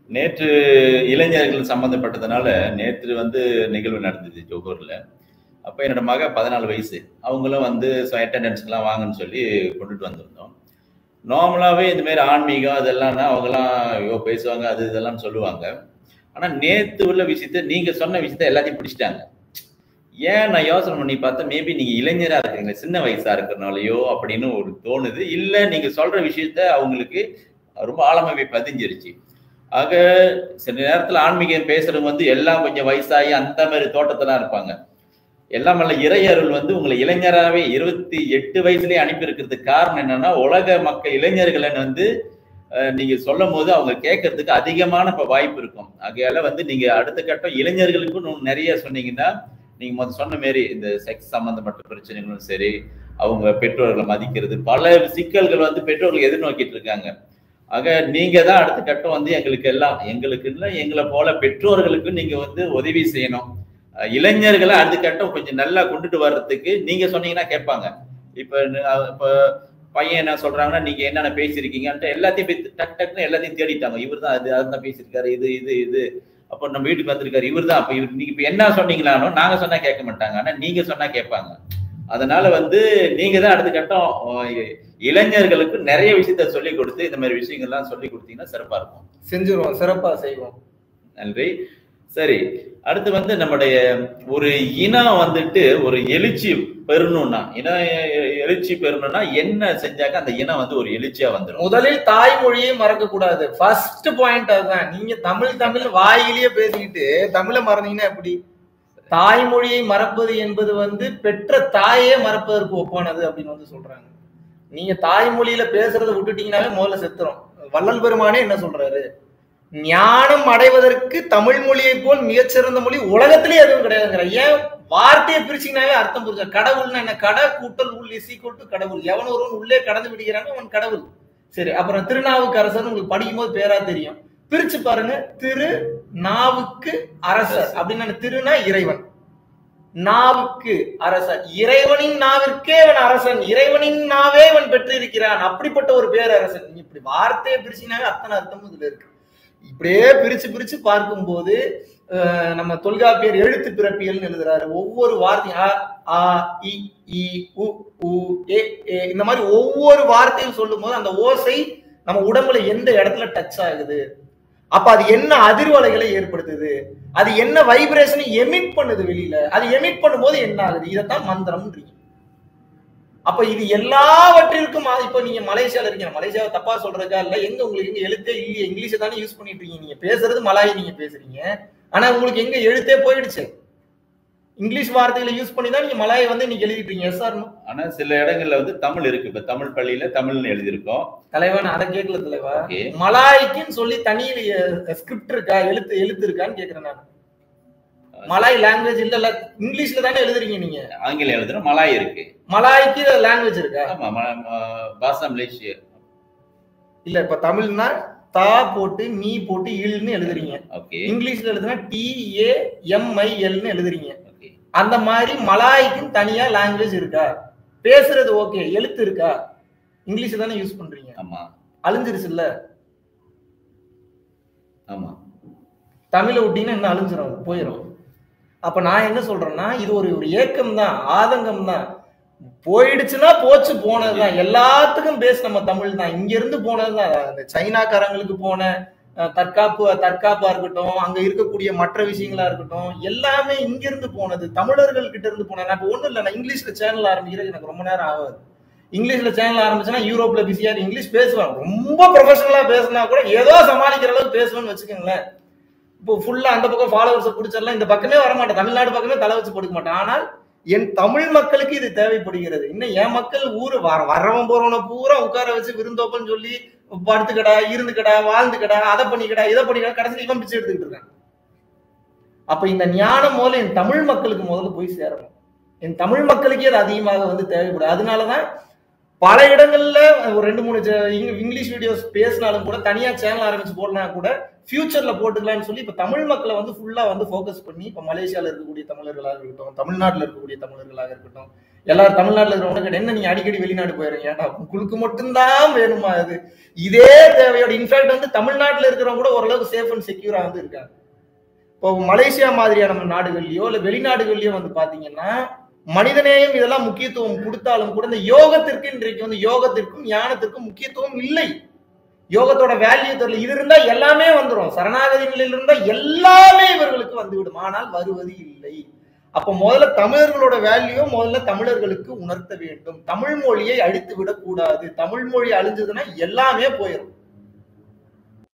நேற்று இளைஞர்கள் சம்பந்தப்பட்டதுனால நேற்று வந்து நிகழ்வு நடந்தது ஜோகூர்ல அப்போ என்னோட மக பதினாலு வயசு அவங்களும் வந்து அட்டண்டன்ஸ்க்கெலாம் வாங்கன்னு சொல்லி கொண்டுட்டு வந்திருந்தோம் நார்மலாகவே இந்த மாதிரி ஆன்மீகம் அதெல்லாம்னா அவங்கெல்லாம் ஐயோ பேசுவாங்க அது இதெல்லாம் சொல்லுவாங்க ஆனால் நேற்று உள்ள விஷயத்த நீங்கள் சொன்ன விஷயத்த எல்லாத்தையும் பிடிச்சிட்டாங்க ஏன் நான் யோசனை பண்ணி பார்த்தா மேபி நீங்கள் இளைஞராக இருக்கிறீங்க சின்ன வயசாக இருக்கிறனாலையோ அப்படின்னு ஒரு தோணுது இல்லை நீங்கள் சொல்கிற விஷயத்த அவங்களுக்கு ரொம்ப ஆழமாகவே பதிஞ்சிருச்சு ஆக சில நேரத்தில் ஆன்மீகம் பேசுறவங்க வந்து எல்லாம் கொஞ்சம் வயசாகி அந்த மாதிரி தோட்டத்தெல்லாம் இருப்பாங்க எல்லாம் அல்ல இறையருள் வந்து உங்களை இளைஞராகவே இருபத்தி எட்டு வயசுலயே அனுப்பி இருக்கிறதுக்கு காரணம் என்னன்னா உலக மக்கள் இளைஞர்களை வந்து அஹ், நீங்க சொல்லும் போது அவங்க கேட்கறதுக்கு அதிகமான இப்ப வாய்ப்பு இருக்கும் ஆகையால வந்து நீங்க அடுத்த கட்டம் இளைஞர்களுக்கும் இன்னும் நிறைய சொன்னீங்கன்னா நீங்க முதல்ல சொன்ன மாரி இந்த செக்ஸ் சம்பந்தப்பட்ட பிரச்சனைகளும் சரி அவங்க பெற்றோர்களை மதிக்கிறது பல சிக்கல்கள் வந்து பெற்றோர்கள் எதிர்நோக்கிட்டு இருக்காங்க ஆக நீங்க தான் அடுத்த கட்டம் வந்து எங்களுக்கு எல்லாம் எங்களுக்கு இல்லை எங்களை போல பெற்றோர்களுக்கு நீங்க வந்து உதவி செய்யணும் அஹ் இளைஞர்களை அடுத்த கட்டம் கொஞ்சம் நல்லா கொண்டுட்டு வர்றதுக்கு நீங்க சொன்னீங்கன்னா கேட்பாங்க இப்ப ந- இப்ப பையன் என்ன சொல்றாங்கன்னா நீங்க என்னென்ன பேசியிருக்கீங்கன்ட்டு எல்லாத்தையும் போய் டக் டக்குன்னு எல்லாத்தையும் தேடிட்டாங்க இவர் தான் அது அதுதான் பேசியிருக்காரு இது இது இது அப்போ நம்ம வீட்டுக்கு வந்திருக்காரு இவர் தான் அப்ப இவர் நீங்க இப்ப என்ன சொன்னீங்களானோ நாங்க சொன்னா கேட்க மாட்டாங்க ஆனா நீங்க சொன்னா கேட்பாங்க அதனால வந்து நீங்க தான் அடுத்த கட்டம் அஹ், இளைஞர்களுக்கு நிறைய விஷயத்த சொல்லி கொடுத்து இந்த மாதிரி விஷயங்கள்லாம் சொல்லி கொடுத்தீங்கன்னா சிறப்பா இருக்கும் செஞ்சிருவோம் சிறப்பா செய்வோம் நன்றி சரி அடுத்து வந்து நம்முடைய ஒரு இனம் வந்துட்டு ஒரு எழுச்சி பெறணும்னா இனம் எ- எழுச்சி பெறணும்னா என்ன செஞ்சாக்க அந்த இனம் வந்து ஒரு எழுச்சியா வந்துடும் முதலில் தாய்மொழியை மறக்க கூடாது ஃபர்ஸ்ட் பாயிண்ட் அதுதான் நீங்க தமிழ் தமிழ் வாயிலேயே பேசிக்கிட்டு தமிழை மறந்தீங்கன்னா எப்படி தாய்மொழியை மறப்பது என்பது வந்து பெற்ற தாயே மறப்பதற்கு ஒப்பானது அப்படின்னு வந்து சொல்றாங்க நீங்க தாய்மொழியில பேசுறதை விட்டுட்டீங்கன்னாலே முதல்ல செத்துரும் வள்ளல் பெருமானே என்ன சொல்றாரு ஞானம் அடைவதற்கு தமிழ் மொழியை போல் மிகச்சிறந்த மொழி உலகத்திலே எதுவும் கிடையாதுங்கிற ஏன் வார்த்தையை பிரிச்சீங்கனாவே அர்த்தம் புரிஞ்ச கடவுள்னா என்ன கடை கூட்டல் உள் இசை கொட்டு கடவுள் எவன் ஒருவன் உள்ளே கடந்து விடுகிறானோ அவன் கடவுள் சரி அப்புறம் திருநாவுக்கரசர் உங்களுக்கு படிக்கும்போது பேரா தெரியும் பிரிச்சு பாருங்க திரு நாவுக்கு அரசர் அப்படின்னு திருனா இறைவன் நாவுக்கு அரசன் இறைவனின் நாவிற்கே அவன் அரசன் இறைவனின் நாவே அவன் பெற்றிருக்கிறான் அப்படிப்பட்ட ஒரு பேரரசன் நீங்க இப்படி வார்த்தையை பிரிச்சீங்கன்னாவே அத்தனை அர்த்தமும் இதுல இருக்கு இப்படியே பிரிச்சு பிரிச்சு பார்க்கும்போது அஹ், நம்ம தொல்காப்பியர் எழுத்து பிறப்பியல்னு எழுதுறாரு ஒவ்வொரு வார்த்தையும் அ, ஆ இ ஈ உ உ ஏ ஏ இந்த மாதிரி ஒவ்வொரு வார்த்தையும் சொல்லும்போது அந்த ஓசை நம்ம உடம்புல எந்த இடத்துல டச் ஆகுது அப்ப அது என்ன அதிர்வலைகளை ஏற்படுத்துது அது என்ன வைப்ரேஷனை எமிட் பண்ணுது வெளியில அது எமிட் பண்ணும்போது என்ன ஆகுது இதைத்தான் மந்திரம்ன்றீங்க அப்ப இது எல்லாவற்றிற்கும் ஆ- இப்ப நீங்க மலேசியால இருக்கீங்க மலேசியாவை தப்பா சொல்றதா இல்ல எங்க உங்களுக்கு எங்க எழுத்தே இல்லையே இங்கிலீஷை தானே யூஸ் பண்ணிட்டு இருக்கீங்க நீங்க பேசுறது மலாய் நீங்க பேசுறீங்க ஆனா உங்களுக்கு எங்க எழுத்தே போயிடுச்சு இங்கிலீஷ் வார்த்தைகளை யூஸ் பண்ணி தான் நீங்க மலாயை வந்து இன்னைக்கு எழுதிட்டு இருக்கீங்க எஸ் சார் ஆனா சில இடங்கள்ல வந்து தமிழ் இருக்கு இப்ப தமிழ் பள்ளியில தமிழ்னு எழுதியிருக்கோம் தலைவா நான் அதை கேட்கல தலைவா ஓகே மலாய்க்குன்னு சொல்லி தனி ஸ்கிரிப்ட் இருக்கா எழுத்து எழுத்து இருக்கான்னு கேக்குறேன் நான் மலாய் லாங்குவேஜ் இல்ல இல்ல இங்கிலீஷ்ல தானே எழுதுறீங்க நீங்க ஆங்கிலம் எழுதுறோம் மலாய் இருக்கு மலாய்க்கு லாங்குவேஜ் இருக்கா ஆமா ம- ம- பாஷா மலேசியா இல்ல இப்ப தமிழ்னா தா போட்டு நீ போட்டு இல்னு எழுதுறீங்க ஓகே இங்கிலீஷ்ல எழுதுனா டி ஏ எம் ஐ எல்னு எழுதுறீங்க ஓகே அந்த மாதிரி மலாய்க்குன்னு தனியா லாங்குவேஜ் இருக்கா பேசுறது ஓகே எழுத்து இருக்கா இங்கிலீஷ் தானே யூஸ் பண்றீங்க ஆமா அழிஞ்சிருச்சு இல்ல ஆமா தமிழை விட்டீங்கன்னா என்ன அழிஞ்சிரும் அது, போயிடும் அப்ப நான் என்ன சொல்றேன்னா இது ஒரு ஒரு ஏக்கம் தான் ஆதங்கம் தான் போயிடுச்சுன்னா போச்சு போனதுதான் எல்லாத்துக்கும் பேஸ் நம்ம தமிழ் தான் இங்க இருந்து போனதுதான் இந்த சைனாக்காரங்களுக்கு போன அஹ், தற்காப்பு தற்காப்பா இருக்கட்டும் அங்க இருக்கக்கூடிய மற்ற விஷயங்களா இருக்கட்டும் எல்லாமே இங்க இருந்து போனது தமிழர்கள் கிட்ட இருந்து போனது நான் இப்ப ஒண்ணும் இல்லை நான் இங்கிலீஷ்ல சேனல் ஆரம்பிக்கிறது எனக்கு ரொம்ப நேரம் ஆகாது இங்கிலீஷ்ல சேனல் ஆரம்பிச்சுன்னா யூரோப்ல பிஸியா இங்கிலீஷ் பேசுவேன் ரொம்ப ப்ரொஃபஷனலா பேசினா கூட ஏதோ சமாளிக்கிற அளவுக்கு பேசுவேன்னு வச்சுக்கோங்களேன் இப்போ ஃபுல்லா அந்த பக்கம் ஃபாலோவர்ஸ் பிடிச்சிடலாம் இந்த பக்கமே வர மாட்டேன் தமிழ்நாடு பக்கமே தலை வச்சு படுக்க மாட்டேன் ஆனால் என் தமிழ் மக்களுக்கு இது தேவைப்படுகிறது இன்னும் என் மக்கள் ஊரு வர வரவன் போறவனை பூரா உட்கார வச்சு விருந்தோப்பன்னு சொல்லி படுத்துக்கடா இருந்துக்கடா வாழ்ந்துக்கடா அதை பண்ணிக்கடா இதை பண்ணிக்கடா கடைசியில் இவன் பிச்சை எடுத்துக்கிட்டு இருக்கான் அப்ப இந்த ஞானம் முதல்ல என் தமிழ் மக்களுக்கு முதல்ல போய் சேரணும் என் தமிழ் மக்களுக்கே அது அதிகமாக வந்து தேவைப்படும் அதனாலதான் பல இடங்கள்ல ஒரு ரெண்டு மூணு ஜ- இங்க- இங்கிலீஷ் வீடியோஸ் பேசினாலும் கூட தனியா சேனல் ஆரம்பிச்சு போடலாம் கூட ஃபியூச்சர்ல போட்டுக்கலாம்னு சொல்லி இப்ப தமிழ் மக்களை வந்து ஃபுல்லா வந்து ஃபோக்கஸ் பண்ணி இப்ப மலேசியால இருக்கக்கூடிய தமிழர்களாக இருக்கட்டும் தமிழ்நாட்டுல இருக்கக்கூடிய தமிழர்களாக இருக்கட்டும் எல்லாரும் தமிழ்நாட்டுல இருக்கிறவங்க என்ன நீங்க அடிக்கடி வெளிநாடு போயிருங்க ஏன்டா உங்களுக்கு மட்டும்தான் வேணுமா அது இதே தேவையோட இன்ஃபேக்ட் வந்து தமிழ்நாட்டுல இருக்கிறவங்க கூட ஓரளவுக்கு சேஃப் அண்ட் செக்யூரா வந்து இருக்காங்க இப்போ மலேசியா மாதிரியான நாடுகள்லயோ இல்ல வெளிநாடுகள்லயோ வந்து பாத்தீங்கன்னா மனிதநேயம் இதெல்லாம் முக்கியத்துவம் கொடுத்தாலும் கூட இந்த யோகத்திற்கு இன்றைக்கு வந்து யோகத்திற்கும் ஞானத்திற்கும் முக்கியத்துவம் இல்லை யோகத்தோட வேல்யூ தெரியல இது இருந்தா எல்லாமே வந்துடும் சரணாகதி நிலையில இருந்தா எல்லாமே இவர்களுக்கு வந்துவிடும் ஆனால் வருவது இல்லை அப்ப முதல்ல தமிழர்களோட வேல்யூ முதல்ல தமிழர்களுக்கு உணர்த்த வேண்டும் தமிழ் மொழியை அழித்து விடக்கூடாது தமிழ் மொழி அழிஞ்சதுன்னா எல்லாமே போயிடும்